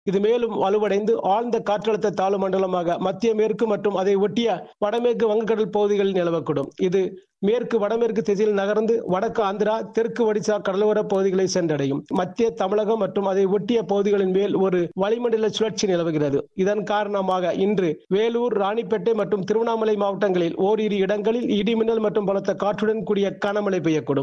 இது மேலும் வலுவடைந்து ஆழ்ந்த காற்றழுத்த தாழ்வு மண்டலமாக மத்திய மேற்கு மற்றும் அதை ஒட்டிய வடமேற்கு வங்கக்கடல் பகுதிகளில் நிலவக்கூடும் இது மேற்கு வடமேற்கு திசையில் நகர்ந்து வடக்கு ஆந்திரா தெற்கு ஒடிசா கடலோர பகுதிகளை சென்றடையும் மத்திய தமிழகம் மற்றும் அதை ஒட்டிய பகுதிகளின் மேல் ஒரு வளிமண்டல சுழற்சி நிலவுகிறது இதன் காரணமாக இன்று வேலூர் ராணிப்பேட்டை மற்றும் திருவண்ணாமலை மாவட்டங்களில் ஓரிரு இடங்களில் இடிமின்னல் மற்றும் பலத்த காற்றுடன் கூடிய கனமழை பெய்யக்கூடும்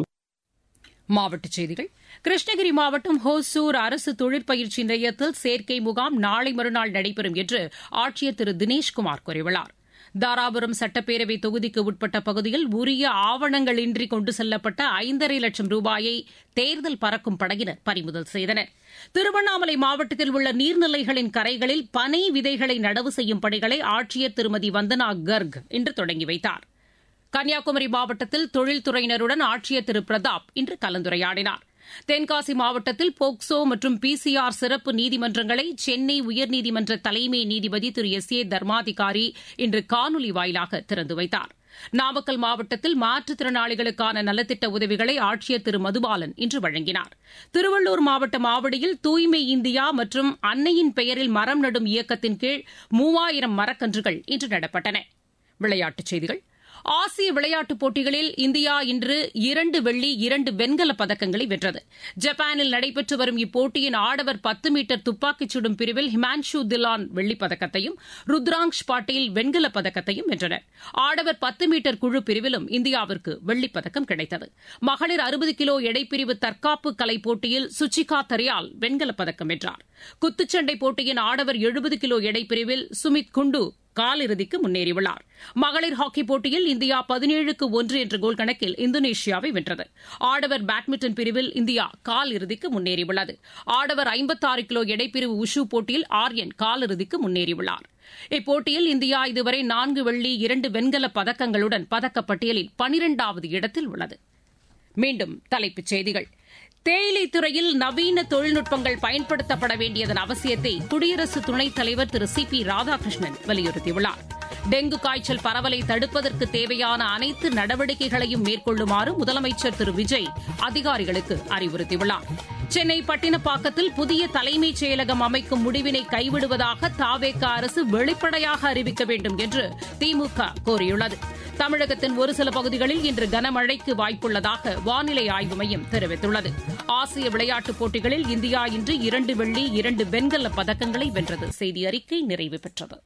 மாவட்டச் செய்திகள் கிருஷ்ணகிரி மாவட்டம் ஹோசூர் அரசு தொழிற்பயிற்சி நிலையத்தில் சேர்க்கை முகாம் நாளை மறுநாள் நடைபெறும் என்று ஆட்சியர் திரு தினேஷ்குமார் கூறியுள்ளார் தாராபுரம் சட்டப்பேரவை தொகுதிக்கு உட்பட்ட பகுதியில் உரிய ஆவணங்களின்றி கொண்டு செல்லப்பட்ட ஐந்தரை லட்சம் ரூபாயை தேர்தல் பறக்கும் படையினர் பறிமுதல் செய்தனர் திருவண்ணாமலை மாவட்டத்தில் உள்ள நீர்நிலைகளின் கரைகளில் பனை விதைகளை நடவு செய்யும் பணிகளை ஆட்சியர் திருமதி வந்தனா கர்க் இன்று தொடங்கி வைத்தார் கன்னியாகுமரி மாவட்டத்தில் தொழில்துறையினருடன் ஆட்சியர் திரு பிரதாப் இன்று கலந்துரையாடினார் தென்காசி மாவட்டத்தில் போக்சோ மற்றும் பிசிஆர் சிறப்பு நீதிமன்றங்களை சென்னை உயர்நீதிமன்ற தலைமை நீதிபதி திரு எஸ் ஏ தர்மாதிகாரி இன்று காணொலி வாயிலாக திறந்து வைத்தார் நாமக்கல் மாவட்டத்தில் மாற்றுத்திறனாளிகளுக்கான நலத்திட்ட உதவிகளை ஆட்சியர் திரு மதுபாலன் இன்று வழங்கினார் திருவள்ளூர் மாவட்டம் ஆவடியில் தூய்மை இந்தியா மற்றும் அன்னையின் பெயரில் மரம் நடும் இயக்கத்தின் கீழ் மூவாயிரம் மரக்கன்றுகள் இன்று நடப்பட்டன விளையாட்டுச் செய்திகள் ஆசிய விளையாட்டுப் போட்டிகளில் இந்தியா இன்று இரண்டு வெள்ளி இரண்டு வெண்கலப் பதக்கங்களை வென்றது ஜப்பானில் நடைபெற்று வரும் இப்போட்டியின் ஆடவர் பத்து மீட்டர் துப்பாக்கிச் சுடும் பிரிவில் ஹிமான்ஷு திலான் வெள்ளிப் பதக்கத்தையும் ருத்ராங்ஷ் பாட்டீல் வெண்கலப் பதக்கத்தையும் வென்றனர் ஆடவர் பத்து மீட்டர் குழு பிரிவிலும் இந்தியாவிற்கு வெள்ளிப் பதக்கம் கிடைத்தது மகளிர் அறுபது கிலோ எடைப்பிரிவு தற்காப்பு கலை போட்டியில் சுச்சிகா தரியால் வெண்கலப் பதக்கம் வென்றார் குத்துச்சண்டை போட்டியின் ஆடவர் எழுபது கிலோ எடைப்பிரிவில் சுமித் குண்டு காலிறுதிக்கு முன்னேறியுள்ளார் மகளிர் ஹாக்கி போட்டியில் இந்தியா பதினேழுக்கு ஒன்று என்ற கோல் கணக்கில் இந்தோனேஷியாவை வென்றது ஆடவர் பேட்மிண்டன் பிரிவில் இந்தியா காலிறுதிக்கு முன்னேறியுள்ளது ஆடவர் ஐம்பத்தாறு கிலோ எடைப்பிரிவு உஷு போட்டியில் ஆர்யன் காலிறுதிக்கு முன்னேறியுள்ளார் இப்போட்டியில் இந்தியா இதுவரை நான்கு வெள்ளி இரண்டு வெண்கலப் பதக்கங்களுடன் பதக்கப்பட்டியலில் பனிரெண்டாவது இடத்தில் உள்ளது மீண்டும் தலைப்புச் செய்திகள் தேயிலை துறையில் நவீன தொழில்நுட்பங்கள் பயன்படுத்தப்பட வேண்டியதன் அவசியத்தை குடியரசு துணைத் தலைவர் திரு சி பி ராதாகிருஷ்ணன் வலியுறுத்தியுள்ளார் டெங்கு காய்ச்சல் பரவலை தடுப்பதற்கு தேவையான அனைத்து நடவடிக்கைகளையும் மேற்கொள்ளுமாறு முதலமைச்சர் திரு விஜய் அதிகாரிகளுக்கு அறிவுறுத்தியுள்ளார் சென்னை பட்டினப்பாக்கத்தில் புதிய தலைமைச் செயலகம் அமைக்கும் முடிவினை கைவிடுவதாக தாவேக அரசு வெளிப்படையாக அறிவிக்க வேண்டும் என்று திமுக கோரியுள்ளது தமிழகத்தின் ஒரு சில பகுதிகளில் இன்று கனமழைக்கு வாய்ப்புள்ளதாக வானிலை ஆய்வு மையம் தெரிவித்துள்ளது ஆசிய விளையாட்டுப் போட்டிகளில் இந்தியா இன்று இரண்டு வெள்ளி இரண்டு வெண்கல பதக்கங்களை வென்றது செய்தி அறிக்கை நிறைவு பெற்றது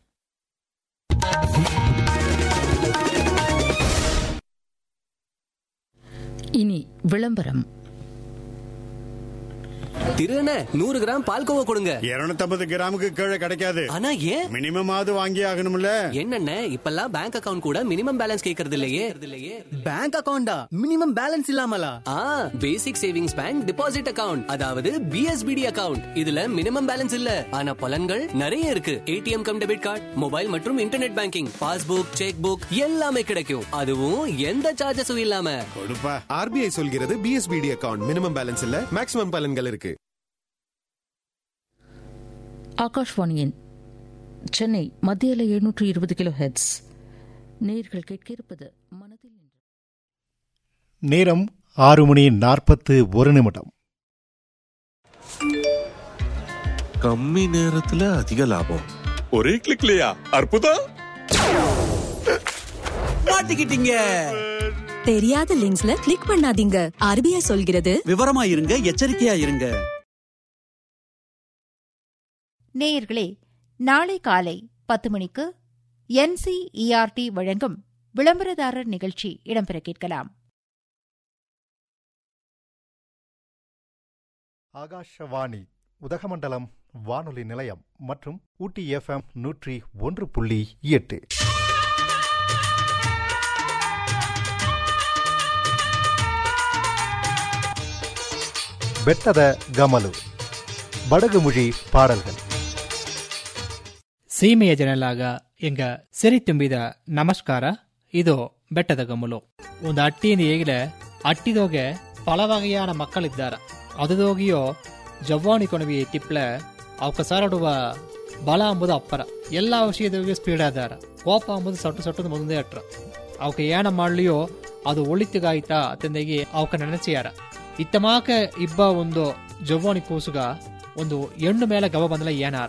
இனி விளம்பரம் திருண்ண நூறு கிராம் பால்கோவா கொடுங்க இருநூத்தம்பது கிராமுக்கு கீழே கிடைக்காது ஆனா ஏன் மினிமம் ஆவது வாங்கி ஆகணும்ல என்னென்ன இப்பெல்லாம் பேங்க் அக்கவுண்ட் கூட மினிமம் பேலன்ஸ் கேக்குறது இல்லையே இல்லையே பேங்க் அக்கவுண்டா மினிமம் பேலன்ஸ் இல்லாமலா ஆ basic savings bank deposit account அதாவது பிஎஸ்பிடி அக்கவுண்ட் இதுல மினிமம் பேலன்ஸ் இல்ல ஆனா பலன்கள் நிறைய இருக்கு ATM cum debit card mobile மற்றும் internet banking passbook cheque book எல்லாமே கிடைக்கும் அதுவும் எந்த சார்ஜஸும் இல்லாம கொடுப்பா ஆர்பிஐ சொல்கிறது பிஎஸ்பிடி அக்கவுண்ட் மினிமம் பேலன்ஸ் இல்ல மேக்ஸிமம் பலன்கள் இருக்கு ஆகாஷ்வாணியின் சென்னை மத்தியில எழுநூற்று இருபது கிலோ ஹெட்ஸ் நேர்கள் கேட்க இருப்பது மனதில் நின்று நேரம் ஆறு மணி நாற்பத்து ஒரு நிமிடம் கம்மி நேரத்துல அதிக லாபம் ஒரே கிளிக்லயா அற்புதம் மாட்டிக்கிட்டீங்க தெரியாத லிங்க்ஸ்ல கிளிக் பண்ணாதீங்க ஆர்பிஐ சொல்கிறது விவரமா இருங்க எச்சரிக்கையா இருங்க நேயர்களே நாளை காலை பத்து மணிக்கு என்சிஇஆர்டி வழங்கும் விளம்பரதாரர் நிகழ்ச்சி இடம்பெற கேட்கலாம் ஆகாஷவாணி உதகமண்டலம் வானொலி நிலையம் மற்றும் ஊட்டி எஃப்எம் நூற்றி ஒன்று புள்ளி எட்டு ಬೆಟ್ಟದ ಗಮಲು ಬಡಗುಮುಳಿ ಪಾಡಲ್ಗಳು ಸೀಮೆಯ ಜನಲಾಗ ಎಂಗ ಸಿರಿ ತುಂಬಿದ ನಮಸ್ಕಾರ ಇದು ಬೆಟ್ಟದ ಗಮಲು ಒಂದು ಅಟ್ಟಿಯಿಂದ ಈಗಲೇ ಅಟ್ಟಿದೋಗೆ பல வகையான மக்கள் இದ್ದಾರ அதுதோಗಿಯೋ ಜವ್ವಾಣಿ ಕೊಣವಿ ತಿಪ್ಲೆ ಅವಕ ಸಾರಡುವ ಬಲ ಅಂಬುದು ಅಪ್ಪರ ಎಲ್ಲ ವಿಷಯದೋಗಿ ಸ್ಪೀಡ್ ಆದಾರ ಕೋಪ ಅಂಬುದು ಸೊಟ್ಟು ಸೊಟ್ಟದು ಮುಂದೆ ಅಟ್ರ ಅವಕ ಏನ ಮಾಡ್ಲಿಯೋ ಅದು ಒಳಿತಿಗಾಯ್ತಾ ಅತಂದೆಗೆ ಅವಕ ನೆನಚಿಯಾರ ಇತ್ತಮಾಕ ಇಬ್ಬ ಒಂದು ಜವ್ವಾಣಿ ಕೂಸುಗ ಒಂದು ಹೆಣ್ಣು ಮೇಲೆ ಗವ ಬಂದಲ ಏನಾರ